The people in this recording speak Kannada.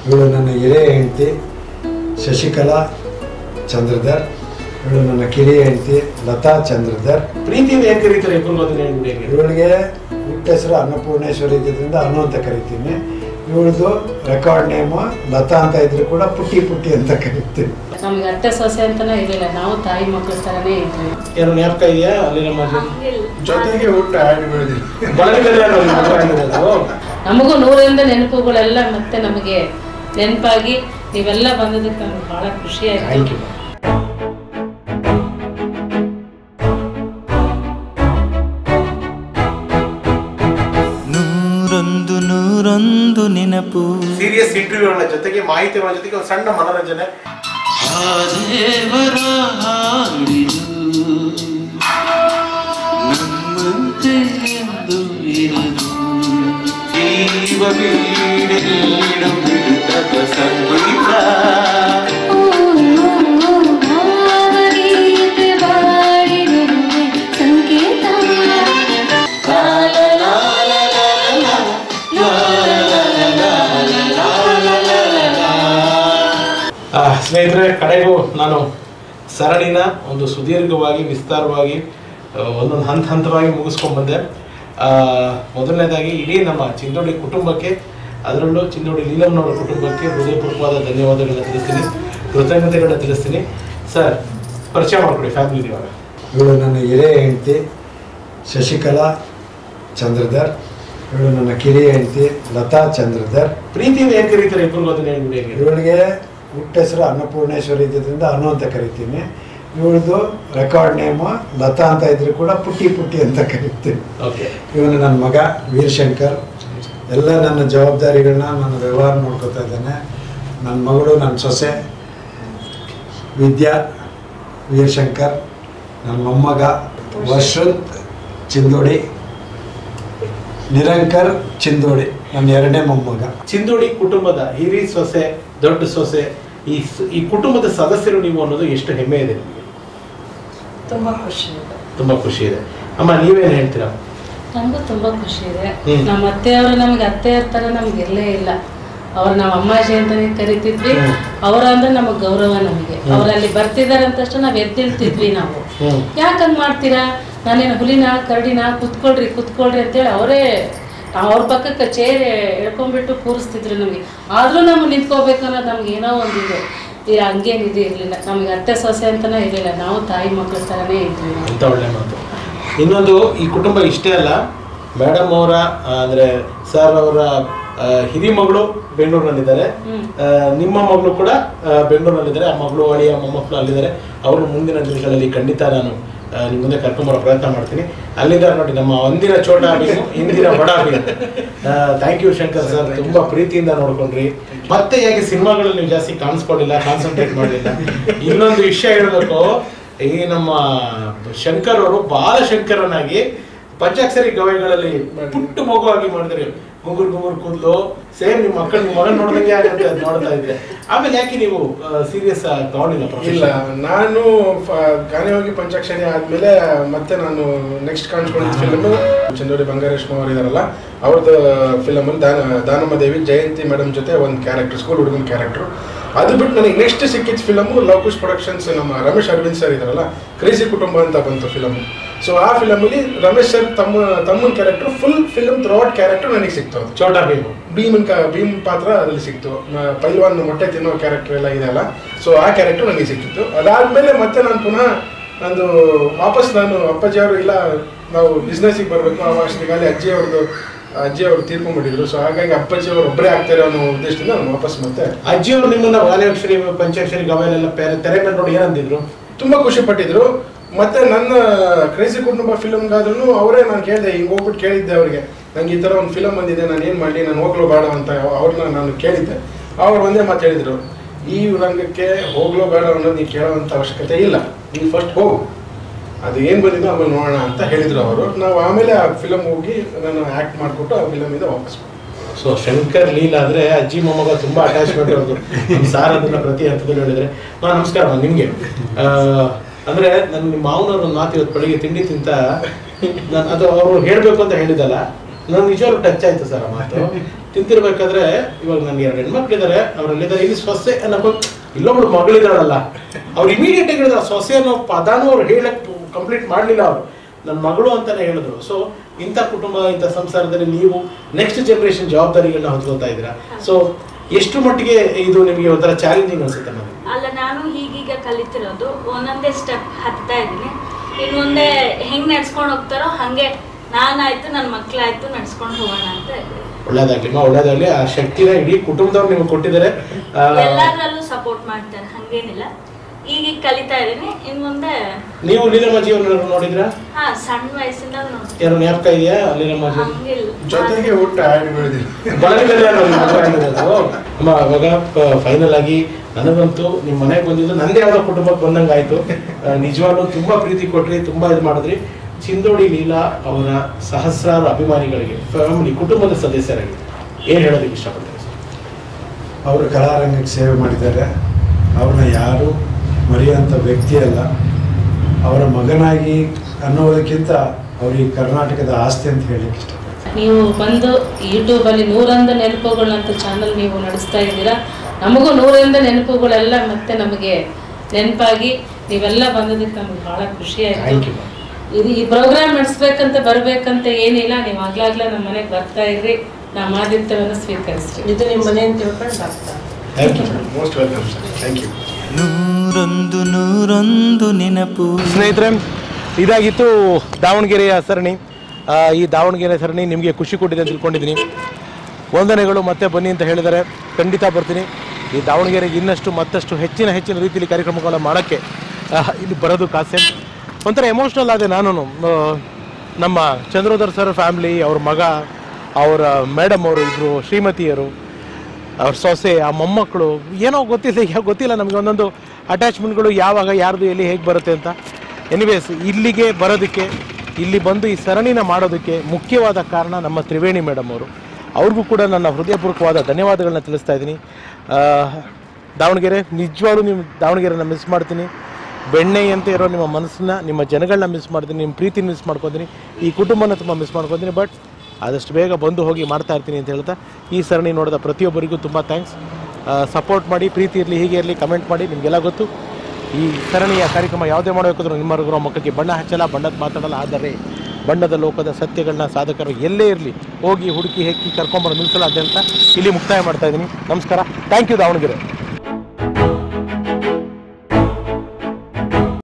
ಇವಳು ನನ್ನ ಹಿರಿಯ ಹೆಂಡತಿ ಶಶಿಕಲಾ ಚಂದ್ರಧರ್ ಇವಳು ನನ್ನ ಕಿರಿಯ ಹೆಂಡತಿ ಲತಾ ಚಂದ್ರಧರ್ ಪ್ರೀತಿಯಿಂದ ಏನ್ ಕರೀತಾರೆ ಇಬ್ಬರು ಅದನ್ನ ಹೇಳ್ಬಿಡಿ ಹೇಗೆ ಇವಳಿಗೆ ಹುಟ್ಟ ಹೆಸರು ಅನ್ನಪೂರ್ಣೇಶ್ವರಿ ಇದ್ದಿದ್ದರಿಂದ ಅನು ಅಂತ ಕರಿತೀನಿ ಇವಳದು ರೆಕಾರ್ಡ್ ನೇಮು ಲತಾ ಅಂತ ಇದ್ರು ಕೂಡ ಪುಟ್ಟಿ ಪುಟ್ಟಿ ಅಂತ ಕರಿತೀನಿ ನಮ್ಗೆ ಅತ್ತೆ ಸೊಸೆ ಅಂತಾನೆ ಇರಲಿಲ್ಲ ನಾವು ತಾಯಿ ಮಕ್ಕಳ ಥರನೇ ಇದ್ವಿ ಏನೋ ಜ್ಞಾಪಕ ಇದೆಯಾ ಅಲ್ಲಿ ನಮ್ಮ ಜೊತೆಗೆ ಊಟ ಆಡಿ ಬೆಳೆದಿಲ್ಲ ಬಳಗದಲ್ಲಿ ಏನೋ ನಿಮ್ಮ ಮದುವೆ ಆಗಿರೋದು? ನಮಗೂ ನೂರಿಂದ ನೆನಪುಗಳೆಲ್ಲ ಮತ್ತೆ ನಮಗೆ ನೆನಪಾಗಿ ನೀವೆಲ್ಲ ಬಂದದಕ್ಕೆ ನಮ್ಗೆ ಭಾಳ ಖುಷಿ Thank ಆಯಿತು you. ನೂರೊಂದು ನೂರೊಂದು ನೆನಪು ಸೀರಿಯಸ್ ಇಂಟರ್ವ್ಯೂಗಳ ಜೊತೆಗೆ ಮಾಹಿತಿಗಳ ಜೊತೆಗೆ ಒಂದು ಸಣ್ಣ ಮನೋರಂಜನೆ ಆ ದೇವರ ಹಾಡಿದು ನಮ್ಮಂತೆ ಎಂದು ಇರದು ಜೀವ ಬೀಡೆಲ್ಲೂ ಬಿಡುತ್ತದ ಸಂಗೀತ ಭಾವಗೀತೆ ಬಾಡಿರುವೆ ಸಂಕೇತ ಆ, ಸ್ನೇಹಿತರೆ ಕಡೆಗೂ ನಾನು ಸರಣಿನ ಒಂದು ಸುದೀರ್ಘವಾಗಿ ವಿಸ್ತಾರವಾಗಿ ಆ, ಒಂದೊಂದು ಹಂತ ಹಂತವಾಗಿ ಮುಗಿಸ್ಕೊಂಡು ಬಂದೆ ಆ, ಮೊದಲನೇದಾಗಿ ಇಡೀ ನಮ್ಮ ಚಿಂದೋಡಿ ಕುಟುಂಬಕ್ಕೆ ಅದರಲ್ಲೂ ಚಿಂದೋಡಿ ಲೀಲಮ್ಮನವರ ಕುಟುಂಬಕ್ಕೆ ಹೃದಯಪೂರ್ವಕವಾದ ಧನ್ಯವಾದಗಳನ್ನ ತಿಳಿಸ್ತೀನಿ ಕೃತಜ್ಞತೆಗಳನ್ನ ತಿಳಿಸ್ತೀನಿ ಸರ್ ಪರಿಚಯ ಮಾಡ್ಕೊಡಿ ಫ್ಯಾಮಿಲಿ ಇವಾಗ ಇವಳು ನನ್ನ ಹಿರಿಯ ಹೆಂಡತಿ ಶಶಿಕಲಾ ಚಂದ್ರಧರ್ ಇವಳು ನನ್ನ ಕಿರಿಯ ಹೆಂಡತಿ ಲತಾ ಚಂದ್ರಧರ್ ಪ್ರೀತಿಯಿಂದ ಏನ್ ಕರೀತಾರೆ ಇಬ್ಬರು ಅದನ್ನ ಹೇಳ್ಬಿಡಿ ಹೇಗೆ ಇವಳಿಗೆ ಹುಟ್ಟ ಹೆಸರು ಅನ್ನಪೂರ್ಣೇಶ್ವರಿ ಇದ್ದಿದ್ದರಿಂದ ಅನು ಅಂತ ಕರಿತೀನಿ ಇವಳದು ರೆಕಾರ್ಡ್ ನೇಮು ಲತಾ ಅಂತ ಇದ್ರು ಕೂಡ ಪುಟ್ಟಿ ಪುಟ್ಟಿ ಅಂತ ಕರಿತೀನಿ ಓಕೆ ಇವನು ನನ್ನ ಮಗ ವೀರಶಂಕರ್ ಎಲ್ಲ ನನ್ನ ಜವಾಬ್ದಾರಿಗಳನ್ನ ನನ್ನ ವ್ಯವಹಾರ ನೋಡ್ಕೊತಾ ಇದ್ದಾನೆ ನನ್ನ ಮಗಳು ನನ್ನ ಸೊಸೆ ವಿದ್ಯಾ ವೀರಶಂಕರ್ ನನ್ನ ಮೊಮ್ಮಗ ವರ್ಷುತ್ ಚಿಂದೋಡಿ ನಿರಂಕರ್ ಚಿಂದೋಡಿ ನನ್ನ ಎರಡನೇ ಮೊಮ್ಮಗ ಚಿಂದೋಡಿ ಕುಟುಂಬದ ಹಿರಿ ಸೊಸೆ ದೊಡ್ಡ ಸೊಸೆ ಈ ಸ- ಈ ಕುಟುಂಬದ ಸದಸ್ಯರು ನೀವು ಅನ್ನೋದು ಎಷ್ಟು ಹೆಮ್ಮೆ ಇದೆ ನಿಮಗೆ ತುಂಬ ಖುಷಿ ಇದೆ ತುಂಬಾ ಖುಷಿ ಇದೆ ಅಮ್ಮ ನೀವೇನ್ ಹೇಳ್ತೀರಾ ನಮಗೂ ತುಂಬ ಖುಷಿ ಇದೆ ಹ್ಮ್. ನಮ್ಮ ಅತ್ತೆಯವರು ನಮ್ಗೆ ಅತ್ತೆಯವ್ರ ಥರ ನಮ್ಗೆ ಇರಲೇ ಇಲ್ಲ ಅವ್ರು ನಾವು ಅಮ್ಮಾಜಿ ಅಂತಾನೆ ಕರಿತಿದ್ವಿ ಹ್ಮ್. ಅವರ ಅಂದ್ರೆ ನಮಗೆ ಗೌರವ ನಮಗೆ ಹ್ಮ್. ಅವ್ರು ಅಲ್ಲಿ ಬರ್ತಿದಾರೆ ಅಂತಷ್ಟು ನಾವು ಎದ್ದಿಳ್ತಿದ್ವಿ ನಾವು ಹ್ಮ್. ಯಾಕಂದ್ ಮಾಡ್ತೀರಾ ನಾನೇನು ಹುಲಿನ ಕರಡಿನ ಕುತ್ಕೊಳ್ರಿ ಕುತ್ಕೊಳ್ರಿ ಅಂತೇಳಿ ಅವರೇ ಅವ್ರ ಪಕ್ಕಕ್ಕೆ ಚೇರ್ ಎಳ್ಕೊಂಡ್ಬಿಟ್ಟು ಕೂರಿಸ್ತಿದ್ರು ನಮಗೆ ಆದ್ರೂ ನಮ್ಗೆ ನಿಂತ್ಕೋಬೇಕು ಅನ್ನೋದು ನಮ್ಗೆ ಏನೋ ಒಂದು ಇದು ಈ ಹಂಗೇನಿದು ಇರಲಿಲ್ಲ ನಮಗೆ ಅತ್ತೆ ಸೊಸೆ ಅಂತಾನೆ ಇರಲಿಲ್ಲ ನಾವು ತಾಯಿ ಮಕ್ಕಳ ಥರನೇ ಇದ್ವಿ ನಾವು ಅಂತ ಒಳ್ಳೆ ಮಾತು ಇನ್ನೊಂದು ಈ ಕುಟುಂಬ ಇಷ್ಟೇ ಅಲ್ಲ ಮೇಡಮ್ ಅವರ ಅಂದ್ರೆ ಸರ್ ಅವರ ಆ, ಹಿರಿ ಮಗಳು ಬೆಂಗಳೂರಿನಲ್ಲಿದ್ದಾರೆ ಹ್ಮ್. ಆ, ನಿಮ್ಮ ಮಗಳು ಕೂಡ ಆ, ಬೆಂಗಳೂರಿನಲ್ಲಿದ್ದಾರೆ ಆ ಮಗಳು ಅಳಿಯ ಮೊಮ್ಮಕ್ಕಳು ಅಲ್ಲಿದ್ದಾರೆ ಅವರು ಮುಂದಿನ ದಿನಗಳಲ್ಲಿ ಖಂಡಿತ ನಾನು ಆ, ನಿಮ್ಮ ಮುಂದೆ ಕರ್ಕೊಂಬರೋ ಪ್ರಯತ್ನ ಮಾಡ್ತೀನಿ ಅಲ್ಲಿದ್ದಾರೆ ನೋಡಿ ನಮ್ಮ ಒಂದಿನ ಚೋಟ ಭೀಮು ಇಂದಿನ Bada Bheemu thank you Shankar sir ತುಂಬಾ ಪ್ರೀತಿಯಿಂದ ನೋಡ್ಕೊಂಡ್ರಿ ಮತ್ತೆ ಯಾಕೆ ಸಿನಿಮಾಗಳಲ್ಲಿ ನೀವು ಜಾಸ್ತಿ ಕಾಣಿಸ್ಕೊಂಡಿಲ್ಲ ಕಾನ್ಸಂಟ್ರೇಟ್ ಮಾಡಲಿಲ್ಲ ಇನ್ನೊಂದು ವಿಷಯ ಹೇಳಬೇಕು ಈ ನಮ್ಮ ಶಂಕರ್ ಅವರು ಬಾಲಶಂಕರನಾಗಿ ಪಂಚಾಕ್ಷರಿ ಗವಾಯಿಗಳಲ್ಲಿ ಪುಟ್ಟ ಮಗುವಾಗಿ ಮಾಡಿದ್ರೆ ಗುಂಗುರ್ ಗುಂಗುರ್ ಕೂದಲು ಸೇಮ್ ನಿಮ್ಮ ಮಕ್ಕಳ ನಿಮ್ಮ ಮಗನ್ ನೋಡ್ದಂಗೆ ಆಗುತ್ತೆ ಅದ್ ನೋಡ್ತಾ ಇದ್ರೆ ಆಮೇಲೆ ಯಾಕೆ ನೀವು ಸೀರಿಯಸ್ ತಗೊಂಡಿಲ್ಲ ಇಲ್ಲ profession? ನಾನು ಫ- ಗಾನೆಯೋಗಿ ಪಂಚಾಕ್ಷರಿ ಆದ್ಮೇಲೆ ಮತ್ತೆ ನಾನು ನೆಕ್ಸ್ಟ್ ಕಾಣಿಸ್ಕೊಂಡಿದ್ದ ಫಿಲ್ಮ್ ಚಂದೋಡಿ ಬಂಗಾರೇಶ್ಮ ಅವರು ಇದಾರಲ್ಲ ಅವ್ರದ್ದು ಫಿಲಮ್ ಅಲ್ಲಿ ದಾನ ದಾನಮ್ಮ ದೇವಿ ಜಯಂತಿ ಮೇಡಮ್ ಜೊತೆ ಒಂದು ಕ್ಯಾರೆಕ್ಟರ್ ಸ್ಕೂಲ್ ಹುಡುಗನ ಕ್ಯಾರೆಕ್ಟರ್ ಅದು ಬಿಟ್ಟು ನನಗೆ ನೆಕ್ಸ್ಟ್ ಸಿಕ್ಕಿದ ಫಿಲಮ್ ಲವಕುಶ್ ಪ್ರೊಡಕ್ಷನ್ಸ್ ನಮ್ಮ ರಮೇಶ್ ಅರವಿಂದ್ ಸರ್ ಇದಾರಲ್ಲ ಕ್ರೇಜಿ ಕುಟುಂಬ ಅಂತ ಬಂತು ಫಿಲಮ್ ಸೊ ಆ ಫಿಲಮಲ್ಲಿ ರಮೇಶ್ ಸರ್ ತಮ್ಮ ತಮ್ಮನ character full film throughout character ನನಗೆ ಸಿಕ್ತು ಅದು ಚೋಟಾ ಭೀಮು ಭೀಮನ್ ಕ ಭೀಮ್ ಪಾತ್ರ ಅದ್ರಲ್ಲಿ ಸಿಕ್ತು ಮ- ಪೈಲ್ವಾನ್ ಮೊಟ್ಟೆ ತಿನ್ನೋ ಕ್ಯಾರೆಕ್ಟರ್ ಎಲ್ಲ ಇದೆಯಲ್ಲ ಸೊ ಆ ಕ್ಯಾರೆಕ್ಟರ್ ನನಗೆ ಸಿಕ್ಕಿತ್ತು ಅದಾದ್ಮೇಲೆ ಮತ್ತೆ ನಾನು ಪುನಃ ನಂದು ವಾಪಸ್ ನಾನು ಅಪ್ಪಾಜಿ ಅವರು ಇಲ್ಲ ನಾವು ಬಿಸ್ನೆಸ್ಸಿಗೆ ಬರಬೇಕು ಆ ವರ್ಷದಲ್ಲಿ ಅಜ್ಜಿ ಅವ್ರದ್ದು ಅಜ್ಜಿ ಅವರು ತೀರ್ಕೊಂಡ್ಬಿಟ್ಟಿದ್ರು ಸೊ ಹಾಗಾಗಿ ಅಪ್ಪಾಜಿ ಅವರು ಒಬ್ಬರೇ ಆಗ್ತಾರೆ ಅನ್ನೋ ಉದ್ದೇಶದಿಂದ ನಾನು ವಾಪಸ್ ಮತ್ತೆ ಅಜ್ಜಿಯವರು ನಿಮ್ಮನ್ನ ವಾಲಯಾಕ್ಷರಿ ಪಂಚಾಕ್ಷರಿ ಗವಾಯಿಲೆಲ್ಲ ಪೆ- ತೆರೆ ಮೇಲೆ ನೋಡಿ ಏನಂದಿದ್ರು ತುಂಬಾ ಖುಷಿ ಪಟ್ಟಿದ್ರು ಮತ್ತೆ ನನ್ನ ಕ್ರೇಜಿ ಕುಟುಂಬ ಫಿಲಮ್ಗಾದ್ರೂ ಅವರೇ ನಾನು ಕೇಳಿದೆ ಹಿಂಗೆ ಹೋಗ್ಬಿಟ್ಟು ಕೇಳಿದ್ದೆ ಅವರಿಗೆ ನಂಗೆ ಈ ಥರ ಒಂದು ಫಿಲಮ್ ಬಂದಿದೆ ನಾನು ಏನು ಮಾಡಲಿ ನಾನು ಹೋಗ್ಲೋ ಬೇಡ ಅಂತ ಅವ್ರನ್ನ ನಾನು ಕೇಳಿದ್ದೆ ಅವ್ರು ಒಂದೇ ಮಾತು ಹೇಳಿದ್ರು ಈ ರಂಗಕ್ಕೆ ಹೋಗ್ಲೋ ಬೇಡ ಅನ್ನೋದು ನೀವು ಕೇಳೋವಂಥ ಅವಶ್ಯಕತೆ ಇಲ್ಲ ನೀವು ಫಸ್ಟ್ ಹೋಗು ಅದು ಏನು ಬಂದಿದ್ದೋ ಆಮೇಲೆ ನೋಡೋಣ ಅಂತ ಹೇಳಿದ್ರು ಅವರು ನಾವು ಆಮೇಲೆ ಆ ಫಿಲಮ್ ಹೋಗಿ ನಾನು ಆ್ಯಕ್ಟ್ ಮಾಡಿಕೊಟ್ಟು ಆ ಫಿಲಮಿಂದ ವಾಪಸ್ ಬಂದೆ. ಸೊ ಶಂಕರ್ ಲೀಲಾ ಅಂದ್ರೆ ಅಜ್ಜಿ ಮೊಮ್ಮಗ ತುಂಬಾ ಅಟ್ಯಾಚ್ಮೆಂಟ್ ಅವ್ರದ್ದು ನಮ್ಮ ಸಾರ್ ಅದನ್ನ ಪ್ರತಿ ಹಂತದಲ್ಲಿ ಹೇಳಿದ್ರೆ ಮಾ ನಮಸ್ಕಾರ ಮಾ, ನಿಮ್ಗೆ ಆ, ಅಂದ್ರೆ ನನ್ ನಿಮ್ಮ ಮಾವನವ್ರ ಒಂದು ಮಾತು ಇವತ್ತು ಬೆಳಿಗ್ಗೆ ತಿಂಡಿ ತಿಂತ ನಾನ್ ಅದು ಅವರು ಹೇಳ್ಬೇಕು ಅಂತ ಹೇಳಿದಲ್ಲ ನನಗೆ ನಿಜವಾಗ್ಲೂ ಟಚ್ ಆಯ್ತು ಸರ್ ಆ ಮಾತು ತಿಂತಿರ್ಬೇಕಾದ್ರೆ ಇವಾಗ ನನ್ಗೆ ಎರಡು ಹೆಣ್ಮಕ್ಳಿದ್ದಾರೆ ಅವರಲ್ಲಿದ್ದಾರೆ ಇಲ್ಲಿ ಸೊಸೆ ಅನ್ನೋ ಇಲ್ಲೊಬ್ಳು ಮಗಳಿದಾಳಲ್ಲ ಅವ್ರು ಇಮಿಡಿಯೇಟ್ ಆಗಿ ಹೇಳಿದ್ರು ಆ ಸೊಸೆ ಅನ್ನೋ ಪದಾನು ಅವ್ರು ಹೇಳಕ್ ಕಂಪ್ಲೀಟ್ ಮಾಡಲಿಲ್ಲ ಅವರು ನನ್ನ ಮಗಳು ಅಂತಾನೆ ಹೇಳಿದ್ರು ಸೊ ಇಂಥ ಕುಟುಂಬ ಇಂಥ ಸಂಸಾರದಲ್ಲಿ ನೀವು ನೆಕ್ಸ್ಟ್ ಜನರೇಷನ್ ಜವಾಬ್ದಾರಿಗಳನ್ನ ಹೊತ್ಕೊತಾ ಇದ್ದೀರಾ ಸೊ ಎಷ್ಟು ಮಟ್ಟಿಗೆ ಇದು ನಿಮಗೆ ಒಂಥರ ಚಾಲೆಂಜಿಂಗ್ ಅನ್ಸುತ್ತೆ ನನಗೆ ಅಲ್ಲ ನಾನು ಹೀಗೀಗ ಕಲಿತಿರೋದು ಒಂದೊಂದೇ ಸ್ಟೆಪ್ ಹತ್ತಾ ಇದ್ದೀನಿ ಇನ್ನು ಮುಂದೆ ಹೆಂಗ್ ನಡ್ಸ್ಕೊಂಡು ಹೋಗ್ತಾರೋ ಹಂಗೆ ನಾನಾಯ್ತು ನನ್ನ ಮಕ್ಳಾಯ್ತು ನಡ್ಸ್ಕೊಂಡು ಹೋಗೋಣ ಅಂತ ಇದ್ದೀನಿ. ಒಳ್ಳೇದಾಗ್ಲಿಮ್ಮ ಒಳ್ಳೇದಾಗ್ಲಿ ಆ ಶಕ್ತಿನ ಇಡೀ ಕುಟುಂಬದವ್ರು ನಿಮ್ಗೆ ಕೊಟ್ಟಿದ್ದಾರೆ ಆ, ಎಲ್ಲಾದ್ರಲ್ಲೂ ಸಪೋರ್ಟ್ ಮಾಡ್ತಾರೆ ಹಂಗೇನಿಲ್ಲ ಈಗೀಗ ಕಲಿತಾ ಇದ್ದೀನಿ ಇನ್ ಮುಂದೆ ನೀವು ಲೀಲಮ್ಮಾಜಿ ಅವ್ರನ್ನ ನೋಡಿದ್ರಾ ಹಾ ಸಣ್ಣ ವಯಸ್ಸಿಂದ ನೋಡ್ತೀನಿ ಯಾರು ಜ್ಞಾಪಕ ಇದೆಯಾ ಲೀಲಮ್ಮಾಜಿ ಹಂಗಿಲ್ಲ ಜೊತೆಗೆ ಊಟ ಆಡಿ ಬೆಳೆದಿಲ್ಲ ಬಳಗದಲ್ಲೇ ನಾವು ನಿಮ್ಮ ಮದುವೆ ಆಗಿರೋದು. ಅಮ್ಮ ಅವಾಗ ಫೈನಲ್ ಆಗಿ ನನಗಂತೂ ನಿಮ್ಮ ಮನೆಗೆ ಬಂದಿದ್ದು ನಂದೇ ಯಾವ್ದೋ ಕುಟುಂಬಕ್ಕೆ ಬಂದಂಗೆ ಆಯ್ತು ನಿಜವಾಗ್ಲೂ ತುಂಬಾ ಪ್ರೀತಿ ಕೊಟ್ರಿ ತುಂಬಾ ಇದು ಮಾಡಿದ್ರಿ ಚಿಂದೋಡಿ ಲೀಲಾ ಅವರ ಸಹಸ್ರಾರು ಅಭಿಮಾನಿಗಳಿಗೆ ಫ್ಯಾಮಿಲಿ ಕುಟುಂಬದ ಸದಸ್ಯರಿಗೆ ಏನ್ ಹೇಳೋದಕ್ಕೆ ಇಷ್ಟಪಡ್ತಾರೆ ಸರ್? ಅವರು ಕಲಾರಂಗಕ್ಕೆ ಸೇವೆ ಮಾಡಿದ್ದಾರೆ ಅವ್ರನ್ನ ಯಾರು ಮರೆಯುವಂಥ ವ್ಯಕ್ತಿ ಅಲ್ಲ ಅವರ ಮಗನಾಗಿ ಅನ್ನೋದಕ್ಕಿಂತ ಅವ್ರಿಗೆ ಕರ್ನಾಟಕದ ಆಸ್ತಿ ಅಂತ ಹೇಳಲಿಕ್ಕೆ ಇಷ್ಟಪಡ್ತೀನಿ ನೀವು ಬಂದು ಯೂಟ್ಯೂಬಲ್ಲಿ ನೂರೊಂದು ನೆನಪುಗಳಂತ ಚಾನಲ್ ನೀವು ನಡೆಸ್ತಾ ಇದ್ದೀರಾ ನಮಗೂ ನೂರೊಂದು ನೆನಪುಗಳೆಲ್ಲ ಮತ್ತೆ ನಮಗೆ ನೆನಪಾಗಿ ನೀವೆಲ್ಲ ಬಂದದಕ್ಕೆ ನಮ್ಗೆ ಭಾಳ ಖುಷಿ Thank ಆಯಿತು you, ma'am. ಇದು ಈ ಪ್ರೋಗ್ರಾಮ್ ನಡೆಸ್ಬೇಕಂತ ಬರ್ಬೇಕಂತ ಏನಿಲ್ಲ ನೀವು ಆಗ್ಲಾಗ್ಲೇ ನಮ್ಮ ಮನೆಗೆ ಬರ್ತಾ ಇರ್ರಿ ನಮ್ಮ ಆದಿತ್ಯವನ್ನು ಸ್ವೀಕರಿಸ್ರಿ ಇದು ನಿಮ್ಮ ಮನೆ ಅಂತ ತಿಳ್ಕೊಂಡು ಬರ್ತಾರೆ Thank you, madam. Most welcome sir thank you ನೂರೊಂದು ನೂರೊಂದು ನೆನಪು ಸ್ನೇಹಿತರೆ ಇದಾಗಿತ್ತು ದಾವಣಗೆರೆಯ ಸರಣಿ ಆ, ಈ ದಾವಣಗೆರೆ ಸರಣಿ ನಿಮಗೆ ಖುಷಿ ಕೊಟ್ಟಿದೆ ಅಂತ ತಿಳ್ಕೊಂಡಿದ್ದೀನಿ ವಂದನೆಗಳು ಮತ್ತೆ ಬನ್ನಿ ಅಂತ ಹೇಳಿದ್ದಾರೆ ಖಂಡಿತ ಬರ್ತೀನಿ ಈ ದಾವಣಗೆರೆಗೆ ಇನ್ನಷ್ಟು ಮತ್ತಷ್ಟು ಹೆಚ್ಚಿನ ಹೆಚ್ಚಿನ ರೀತಿಯಲ್ಲಿ ಕಾರ್ಯಕ್ರಮಗಳನ್ನ ಮಾಡೋಕ್ಕೆ ಆ, ಇಲ್ಲಿ ಬರೋದು ಕಾಸೆ ಒಂಥರ ಎಮೋಷ್ನಲ್ ಆದೆ ನಾನು ನಮ್ಮ ಚಂದ್ರೋದರ್ ಸರ್ ಫ್ಯಾಮ್ಲಿ ಅವ್ರ ಮಗ ಅವರ ಮೇಡಮ್ ಅವರು ಇಬ್ಬರು ಶ್ರೀಮತಿಯರು ಅವ್ರ ಸೊಸೆ ಆ ಮೊಮ್ಮಕ್ಕಳು ಏನೋ ಗೊತ್ತಿಲ್ಲ ಯಾವ ಗೊತ್ತಿಲ್ಲ ನಮಗೆ ಒಂದೊಂದು ಅಟ್ಯಾಚ್ಮೆಂಟ್ಗಳು ಯಾವಾಗ ಯಾರ್ದು ಎಲ್ಲಿ ಹೇಗೆ ಬರುತ್ತೆ ಅಂತ ಎನಿವೇಸ್ ಇಲ್ಲಿಗೆ ಬರೋದಕ್ಕೆ ಇಲ್ಲಿ ಬಂದು ಈ ಸರಣಿನ ಮಾಡೋದಕ್ಕೆ ಮುಖ್ಯವಾದ ಕಾರಣ ನಮ್ಮ ತ್ರಿವೇಣಿ ಮೇಡಮ್ ಅವರು ಅವ್ರಿಗೂ ಕೂಡ ನನ್ನ ಹೃದಯಪೂರ್ವಕವಾದ ಧನ್ಯವಾದಗಳನ್ನ ತಿಳಿಸ್ತಾ ಇದ್ದೀನಿ ಆ, ದಾವಣಗೆರೆ ನಿಜವಾಗ್ಲೂ ನೀವು ದಾವಣಗೆರೆನ ಮಿಸ್ ಮಾಡ್ತೀನಿ ಬೆಣ್ಣೆಯಂತೆ ಇರೋ ನಿಮ್ಮ ಮನಸ್ಸನ್ನ ನಿಮ್ಮ ಜನಗಳನ್ನ ಮಿಸ್ ಮಾಡ್ತೀನಿ ನಿಮ್ಮ ಪ್ರೀತಿನ ಮಿಸ್ ಮಾಡ್ಕೊತೀನಿ ಈ ಕುಟುಂಬನ ತುಂಬ ಮಿಸ್ ಮಾಡ್ಕೊತೀನಿ ಬಟ್ ಆದಷ್ಟು ಬೇಗ ಬಂದು ಹೋಗಿ ಮಾಡ್ತಾ ಇರ್ತೀನಿ ಅಂತ ಹೇಳ್ತಾ ಈ ಸರಣಿ ನೋಡಿದ ಪ್ರತಿಯೊಬ್ಬರಿಗೂ ತುಂಬ ಥ್ಯಾಂಕ್ಸ್ ಸಪೋರ್ಟ್ ಮಾಡಿ ಪ್ರೀತಿ ಇರಲಿ ಹೀಗೆ ಇರಲಿ ಕಮೆಂಟ್ ಮಾಡಿ ನಿಮಗೆಲ್ಲ ಗೊತ್ತು ಈ ಸರಣಿಯ ಕಾರ್ಯಕ್ರಮ ಯಾವುದೇ ಮಾಡಬೇಕಾದ್ರೂ ನಿಮ್ಮವರೆಗೂ ಮಕ್ಕಳಿಗೆ ಬಣ್ಣ ಹಚ್ಚಲ್ಲ ಬಣ್ಣದ ಮಾತಾಡಲ್ಲ ಆದರೆ ಬಣ್ಣದ ಲೋಕದ ಸತ್ಯಗಳನ್ನ ಸಾಧಕರು ಎಲ್ಲೇ ಇರಲಿ ಹೋಗಿ ಹುಡುಕಿ ಹೆಕ್ಕಿ ಕರ್ಕೊಂಬರೋ ನಿಲ್ಸಲ್ಲ ಅಂತ ಹೇಳ್ತಾ ಇಲ್ಲಿ ಮುಕ್ತಾಯ ಮಾಡ್ತಾ ಇದ್ದೀನಿ ನಮಸ್ಕಾರ ಥ್ಯಾಂಕ್ ಯು ದಾವಣಗೆರೆ